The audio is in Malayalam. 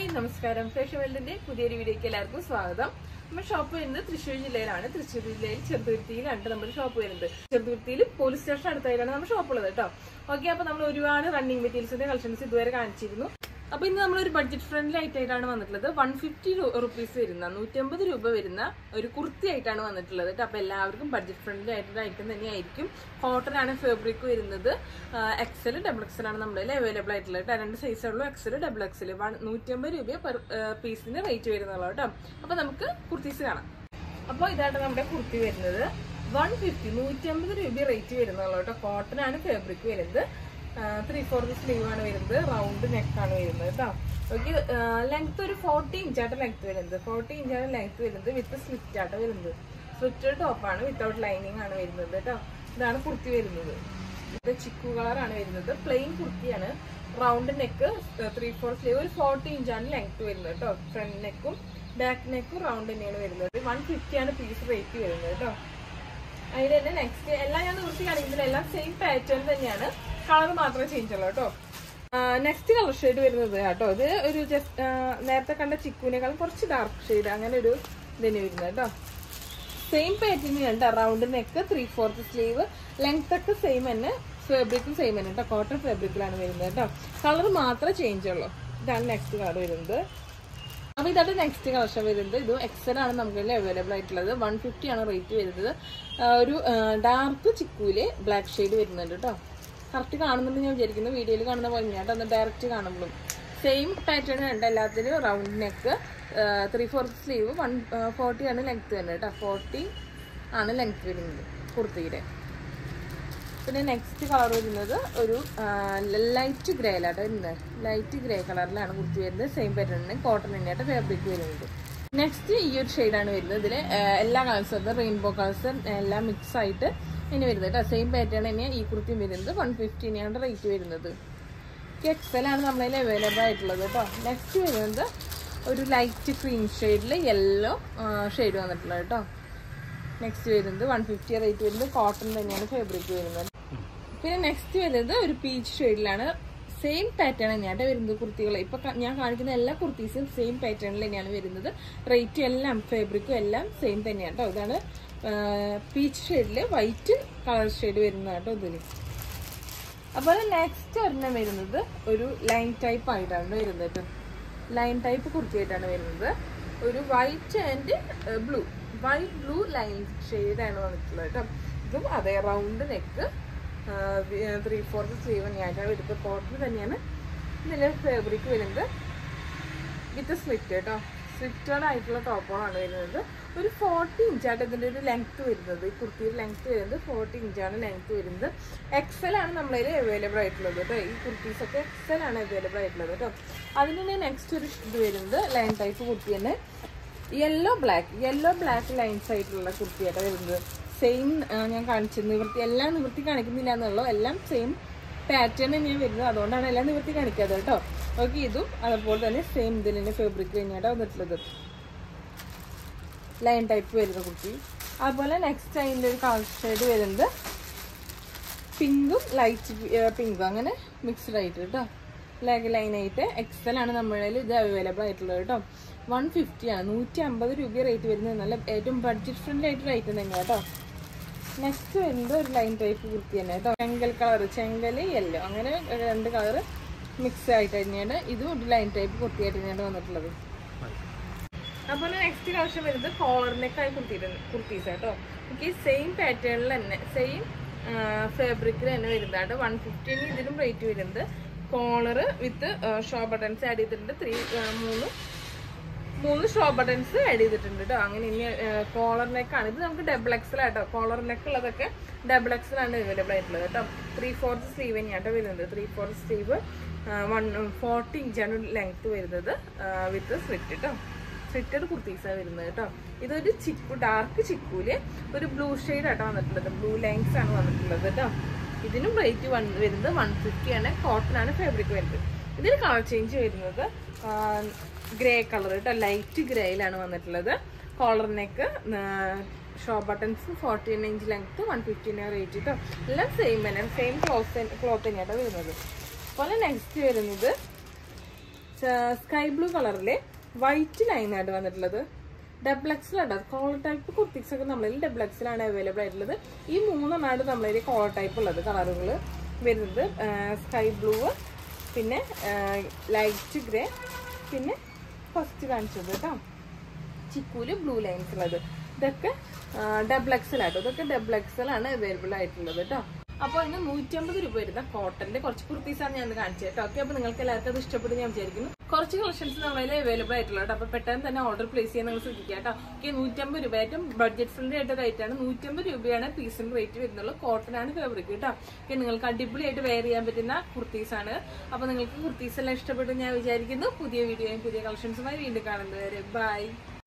നമസ്കാരം ഫാഷൻ വേൾഡിന്റെ പുതിയൊരു വീഡിയോയ്ക്ക് എല്ലാവർക്കും സ്വാഗതം നമ്മുടെ ഷോപ്പ് വരുന്നത് തൃശ്ശൂർ ജില്ലയിലാണ് തൃശ്ശൂർ ജില്ലയിൽ ചെറുതുരുത്തിയിലാണ് നമ്മുടെ ഷോപ്പ് വരുന്നത് ചെറുതുരുത്തിയിൽ പോലീസ് സ്റ്റേഷൻ അടുത്തായിട്ടാണ് നമ്മുടെ ഷോപ്പ് ഉള്ളത് കേട്ടോ ഓക്കെ അപ്പൊ നമ്മൾ ഒരുപാട് റണ്ണിങ് മെറ്റീരിയൽസിന്റെ കളക്ഷൻസ് ഇതുവരെ കാണിച്ചിരുന്നു അപ്പൊ ഇന്ന് നമ്മൾ ഒരു ബഡ്ജറ്റ് ഫ്രണ്ട്ലി ആയിട്ടാണ് വന്നിട്ടുള്ളത് വൺ ഫിഫ്റ്റി റുപ്പീസ് വരുന്ന നൂറ്റമ്പത് രൂപ വരുന്ന ഒരു കുർത്തി ആയിട്ടാണ് വന്നിട്ടുള്ളത് കേട്ടോ അപ്പൊ എല്ലാവർക്കും ബഡ്ജറ്റ് ഫ്രണ്ട്ലി ആയിട്ടുള്ള ഐറ്റം തന്നെയായിരിക്കും കോട്ടൺ ആണ് ഫാബ്രിക് വരുന്നത് എക്സൽ ഡബിൾ എക്സൽ ആണ് നമ്മുടെ അവൈലബിൾ ആയിട്ടുള്ളത് കേട്ടോ രണ്ട് സൈസേ ഉള്ളൂ എക്സൽ ഡബിൾ എക്സൽ നൂറ്റമ്പത് രൂപ പെർ പീസിന് റേറ്റ് വരുന്നുള്ളൂ കേട്ടോ അപ്പൊ നമുക്ക് കുർത്തീസ് കാണാം അപ്പോൾ ഇതാണ് നമ്മുടെ കുർത്തി വരുന്നത് വൺ ഫിഫ്റ്റി നൂറ്റമ്പത് രൂപ റേറ്റ് വരുന്നുള്ളൂ കേട്ടോ കോട്ടൺ ആണ് ഫാബ്രിക് വരുന്നത് ത്രീ ഫോർത്ത് സ്ലീവ് ആണ് വരുന്നത് റൗണ്ട് നെക്ക് ആണ് വരുന്നത് കേട്ടോ ഓക്കെ ലെങ്ത് ഒരു ഫോർട്ടി ഇഞ്ചായിട്ട് ലെങ്ത് വരുന്നത് ഫോർട്ടി ഇഞ്ചാണ് ലെങ്ത് വരുന്നത് വിത്ത് സ്ലിറ്റ് ആയിട്ട് വരുന്നത് സ്ലിറ്റ് ടോപ്പാണ് വിത്തൗട്ട് ലൈനിങ് ആണ് വരുന്നത് കേട്ടോ ഇതാണ് കുർത്തി വരുന്നത് ഇത് ചിക്കു കളർ ആണ് വരുന്നത് പ്ലെയിൻ കുർത്തിയാണ് round neck three four sleeve ഒരു ഫോർട്ടി ഇഞ്ചാണ് ലെങ്ത് വരുന്നത് കേട്ടോ ഫ്രണ്ട് നെക്കും ബാക്ക് നെക്കും റൗണ്ട് തന്നെയാണ് വരുന്നത് വൺ ഫിഫ്റ്റി ആണ് പീസ് റേറ്റ് വരുന്നത് കേട്ടോ അതിൽ തന്നെ നെക്സ്റ്റ് എല്ലാം ഞാൻ നിർത്തി കാണിക്കുന്നില്ല എല്ലാം സെയിം പാറ്റേൺ തന്നെയാണ് കളർ മാത്രമേ ചേഞ്ച് ഉള്ളൂ കേട്ടോ നെക്സ്റ്റ് കളർ ഷെയ്ഡ് വരുന്നത് കേട്ടോ ഇത് ഒരു ജസ്റ്റ് നേരത്തെ കണ്ട ചിക്കുവിനേക്കാളും കുറച്ച് ഡാർക്ക് ഷെയ്ഡ് അങ്ങനെ ഒരു ഇതിന് വരുന്നത് കേട്ടോ സെയിം പാറ്റേണിനുണ്ട് round neck three fourth sleeve length ഒക്കെ സെയിം തന്നെ ഫാബ്രിക്കും സെയിം തന്നെ കേട്ടോ കോട്ടൺ ഫാബ്രിക്കിലാണ് വരുന്നത് കേട്ടോ കളർ മാത്രമേ ചേഞ്ച് ഉള്ളൂ ഇതാണ് നെക്സ്റ്റ് കളർ വരുന്നത് അപ്പൊ ഇതാണ് നെക്സ്റ്റ് കളക്ഷൻ വരുന്നത് ഇത് എക്സൽ ആണ് നമുക്ക് അവൈലബിൾ ആയിട്ടുള്ളത് വൺ ഫിഫ്റ്റി ആണ് റേറ്റ് വരുന്നത് ആ, ഒരു ഡാർക്ക് ചിക്കൂല് ബ്ലാക്ക് ഷെയ്ഡ് വരുന്നുണ്ട് കേട്ടോ കറക്റ്റ് കാണുന്നുണ്ട് ഞാൻ വിചാരിക്കുന്നു വീഡിയോയിൽ കാണുന്ന പോലെ ഞാൻ ഒന്ന് ഡയറക്റ്റ് കാണുമ്പോഴും സെയിം പാറ്റേൺ ഉണ്ട് എല്ലാത്തിനും round neck three fourth sleeve one forty ആണ് ലെങ്ത് വരുന്നത് കേട്ടോ ഫോർട്ടി ആണ് ലെങ്ത് വരുന്നത് കുർത്തിയുടെ പിന്നെ നെക്സ്റ്റ് കളർ വരുന്നത് ഒരു ലൈറ്റ് ഗ്രേയിലാട്ടോ വരുന്നത് ലൈറ്റ് ഗ്രേ കളറിലാണ് കുർത്തി വരുന്നത് സെയിം പാറ്റേണിന് കോട്ടൺ തന്നെയായിട്ട് ഫാബ്രിക് വരുന്നത് നെക്സ്റ്റ് ഈ ഒരു ഷെയ്ഡാണ് വരുന്നത് ഇതിൽ എല്ലാ കളേഴ്സും ഉണ്ട് റെയിൻബോ കളേഴ്സ് എല്ലാം മിക്സ് ആയിട്ട് ഇനി വരുന്നത് കേട്ടോ സെയിം പാറ്റേൺ തന്നെയാണ് ഈ കുർത്തിയും വരുന്നത് വൺ ഫിഫ്റ്റീനാണ് റേറ്റ് വരുന്നത് എക്സൽ ആണ് നമ്മളതിൽ അവൈലബിൾ ആയിട്ടുള്ളത് കേട്ടോ നെക്സ്റ്റ് വരുന്നത് ഒരു ലൈറ്റ് ക്രീം ഷെയ്ഡിൽ യെല്ലോ ഷെയ്ഡ് വന്നിട്ടുള്ളത് കേട്ടോ നെക്സ്റ്റ് വരുന്നത് വൺ ഫിഫ്റ്റി റേറ്റ് വരുന്നത് കോട്ടൺ തന്നെയാണ് ഫാബ്രിക് വരുന്നത് പിന്നെ നെക്സ്റ്റ് വരുന്നത് ഒരു പീച്ച് ഷെയ്ഡിലാണ് സെയിം പാറ്റേൺ തന്നെയാണ് വരുന്നത് കുർത്തികൾ ഇപ്പൊ ക- ഞാൻ കാണിക്കുന്ന എല്ലാ കുർത്തീസും സെയിം പാറ്റേണിൽ തന്നെയാണ് വരുന്നത് റേറ്റ് എല്ലാം ഫാബ്രിക്കും എല്ലാം സെയിം തന്നെയാണ് കേട്ടോ ഇതാണ് പീച്ച് ഷെയ്ഡിൽ വൈറ്റ് കളർ ഷെയ്ഡ് വരുന്നത് കേട്ടോ ഇതില് അപ്പോൾ നെക്സ്റ്റ് ഒരെണ്ണം വരുന്നത് ഒരു ലൈൻ ടൈപ്പ് ആയിട്ടാണ് വരുന്നത് കേട്ടോ ലൈൻ ടൈപ്പ് കുർത്തിയായിട്ടാണ് വരുന്നത് ഒരു white and blue white blue line ഷെയ്ഡാണ് വന്നിട്ടുള്ളത് കേട്ടോ ഇതും അതെ round neck three fourth sleeve തന്നെയായിട്ടാണ് വരുന്നത് കോട്ടൺ തന്നെയാണ് ഇതിൻ്റെ ഫാബ്രിക് വരുന്നത് വിത്ത് സ്ലിറ്റ് കേട്ടോ സ്ലിറ്റഡ് ആയിട്ടുള്ള ടോപ്പുകളാണ് വരുന്നത് ഒരു ഫോർട്ടി ഇഞ്ചായിട്ട് ഇതിൻ്റെ ഒരു ലെങ്ത് വരുന്നത് ഈ കുർത്തിയുടെ ലെങ്ത് വരുന്നത് ഫോർട്ടി ഇഞ്ചാണ് ലെങ്ത് വരുന്നത് എക്സൽ ആണ് നമ്മളതിൽ അവൈലബിൾ ആയിട്ടുള്ളത് കേട്ടോ ഈ കുർത്തീസൊക്കെ എക്സൽ ആണ് അവൈലബിൾ ആയിട്ടുള്ളത് കേട്ടോ അതിന് തന്നെ നെക്സ്റ്റ് ഒരു ഇത് വരുന്നത് ലൈൻ ടൈപ്പ് കുർത്തി തന്നെ yellow black yellow black lines ആയിട്ടുള്ള കുർത്തിയായിട്ട് വരുന്നത് സെയിം ഞാൻ കാണിച്ചത് നിവൃത്തി എല്ലാം നിവൃത്തി കാണിക്കുന്നില്ല എന്നുള്ളൂ എല്ലാം സെയിം പാറ്റേൺ തന്നെയാണ് വരുന്നത് അതുകൊണ്ടാണ് എല്ലാം നിവൃത്തി കാണിക്കാതെ കേട്ടോ ഓക്കെ ഇതും അതുപോലെ തന്നെ സെയിം ഇതിൽ തന്നെ ഫാബ്രിക് തന്നെയാണ് വന്നിട്ടുള്ളത് ലൈൻ ടൈപ്പ് വരുന്ന കുർത്തി അതുപോലെ നെക്സ്റ്റ് അതിൻ്റെ ഒരു കളർ ഷെയ്ഡ് വരുന്നത് പിങ്കും ലൈറ്റ് പിങ്കും അങ്ങനെ മിക്സ്ഡ് ആയിട്ട് കേട്ടോ ലെഗ് ലൈനായിട്ട് എക്സൽ ആണ് നമ്മുടെ ഇത് അവൈലബിൾ ആയിട്ടുള്ളത് കേട്ടോ വൺ ഫിഫ്റ്റി ആണ് നൂറ്റി അമ്പത് രൂപ റേറ്റ് വരുന്നത് നല്ല ഏറ്റവും ബഡ്ജറ്റ് ഫ്രണ്ട്ലി ആയിട്ട് റേറ്റ് തന്നെയാണ് കേട്ടോ നെക്സ്റ്റ് വരുന്നത് ഒരു ലൈൻ ടൈപ്പ് കുർത്തി തന്നെ കേട്ടോ ചെങ്കൽ കളർ ചെങ്കൽ യെല്ലോ അങ്ങനെ രണ്ട് കളർ മിക്സ് ആയിട്ട് തന്നെയാണ് ഇതും ഒരു ലൈൻ ടൈപ്പ് കുർത്തിയായിട്ട് തന്നെയാണ് വന്നിട്ടുള്ളത് അതുപോലെ നെക്സ്റ്റ് കളക്ഷൻ വരുന്നത് കോളറിനൊക്കെയായി കുർത്തി കുർത്തീസ് കേട്ടോ എനിക്ക് സെയിം പാറ്റേണിൽ തന്നെ സെയിം ഫാബ്രിക്കിൽ തന്നെ വരുന്നതാണ് വൺ ഫിഫ്റ്റീന് ഇതിലും റേറ്റ് വരുന്നത് collar with show buttons add ചെയ്തിട്ടുണ്ട് ത്രീ മൂന്ന് മൂന്ന് ഷോ ബട്ടൺസ് ആഡ് ചെയ്തിട്ടുണ്ട് കേട്ടോ അങ്ങനെ ഇനി കോളർ നെക്കാണ് ഇത് നമുക്ക് ഡബിൾ എക്സൽ ആട്ടോ കോളർ നെക്ക് ഉള്ളതൊക്കെ ഡബിൾ എക്സൽ ആണ് അവൈലബിൾ ആയിട്ടുള്ളത് കേട്ടോ ത്രീ ഫോർത്ത് സ്ലീവ് തന്നെയാട്ടോ വരുന്നത് three fourth sleeve one forty ഇഞ്ചാണ് ലെങ്ത് വരുന്നത് വിത്ത് സ്ലിറ്റ് കേട്ടോ സ്ലിറ്റഡ് കുർത്തീസാണ് വരുന്നത് കേട്ടോ ഇതൊരു ചിക്കു ഡാർക്ക് ചിക്കൂല് ഒരു ബ്ലൂ ഷെയ്ഡ് ആട്ടോ വന്നിട്ടുള്ളത് ബ്ലൂ ലൈൻസ് ആണ് വന്നിട്ടുള്ളത് കേട്ടോ ഇതിനും റേറ്റ് വൺ വരുന്നത് വൺ ഫിഫ്റ്റി ആണ് കോട്ടൺ ആണ് ഫാബ്രിക് വരുന്നത് ഇതിന് കളർ ചേഞ്ച് വരുന്നത് ഗ്രേ കളർ കേട്ടോ ലൈറ്റ് ഗ്രേയിലാണ് വന്നിട്ടുള്ളത് collar neck show buttons forty inch length one fifteen rate കേട്ടോ എല്ലാം സെയിം തന്നെ സെയിം ക്ലോത്ത് ക്ലോത്ത് തന്നെയാണ് വരുന്നത് അതുപോലെ നെക്സ്റ്റ് വരുന്നത് സ്കൈ ബ്ലൂ കളറിലെ വൈറ്റ് ലൈനായിട്ട് വന്നിട്ടുള്ളത് ഡബിൾ എക്സിലാണ് കോളർ ടൈപ്പ് കുർത്തിക്സ് ഒക്കെ നമ്മളിൽ ഡബിൾ എക്സിലാണ് അവൈലബിൾ ആയിട്ടുള്ളത് ഈ മൂന്നെണ്ണമാണ് നമ്മളിൽ കോളർ ടൈപ്പ് ഉള്ളത് കളറുകൾ വരുന്നത് സ്കൈ ബ്ലൂ പിന്നെ ലൈറ്റ് ഗ്രേ പിന്നെ ഫസ്റ്റ് കാണിച്ചത് കേട്ടോ ചിക്കൂല് ബ്ലൂ ലൈൻസ് ഉള്ളത് ഇതൊക്കെ ഡബിൾ എക്സൽ ആട്ടോ ഇതൊക്കെ ഡബിൾ എക്സൽ ആണ് അവൈലബിൾ ആയിട്ടുള്ളത് കേട്ടോ അപ്പോൾ ഇന്ന് നൂറ്റമ്പത് രൂപ വരുന്ന കോട്ടന്റെ കുറച്ച് കുർത്തീസാണ് ഞാൻ കാണിച്ചത് കേട്ടോ ഓക്കെ അപ്പോൾ നിങ്ങൾക്ക് എല്ലാവർക്കും അത് ഇഷ്ടപ്പെടും ഞാൻ വിചാരിക്കുന്നു കുറച്ച് കളക്ഷൻസ് നമ്മളതിൽ അവൈലബിൾ ആയിട്ടുള്ളത് കേട്ടോ അപ്പോൾ പെട്ടെന്ന് തന്നെ ഓർഡർ പ്ലേസ് ചെയ്യാൻ നിങ്ങൾ ശ്രദ്ധിക്കുക കേട്ടോ ഓക്കെ നൂറ്റമ്പത് രൂപ ഏറ്റവും ബഡ്ജറ്റ് ഫ്രണ്ട്ലി ആയിട്ട് റേറ്റ് ആണ് നൂറ്റമ്പത് രൂപയാണ് പീസിന് റേറ്റ് വരുന്നുള്ളൂ കോട്ടൺ ആണ് ഫേബ്രിക് കേട്ടോ ഓക്കെ നിങ്ങൾക്ക് അടിപൊളിയായിട്ട് വെയർ ചെയ്യാൻ പറ്റുന്ന കുർത്തീസ് ആണ് അപ്പോൾ നിങ്ങൾക്ക് കുർത്തീസ് എല്ലാം ഇഷ്ടപ്പെടും ഞാൻ വിചാരിക്കുന്നു പുതിയ വീഡിയോയും പുതിയ കളക്ഷൻസുമായി വീണ്ടും കാണുന്നത് വരെ ബൈ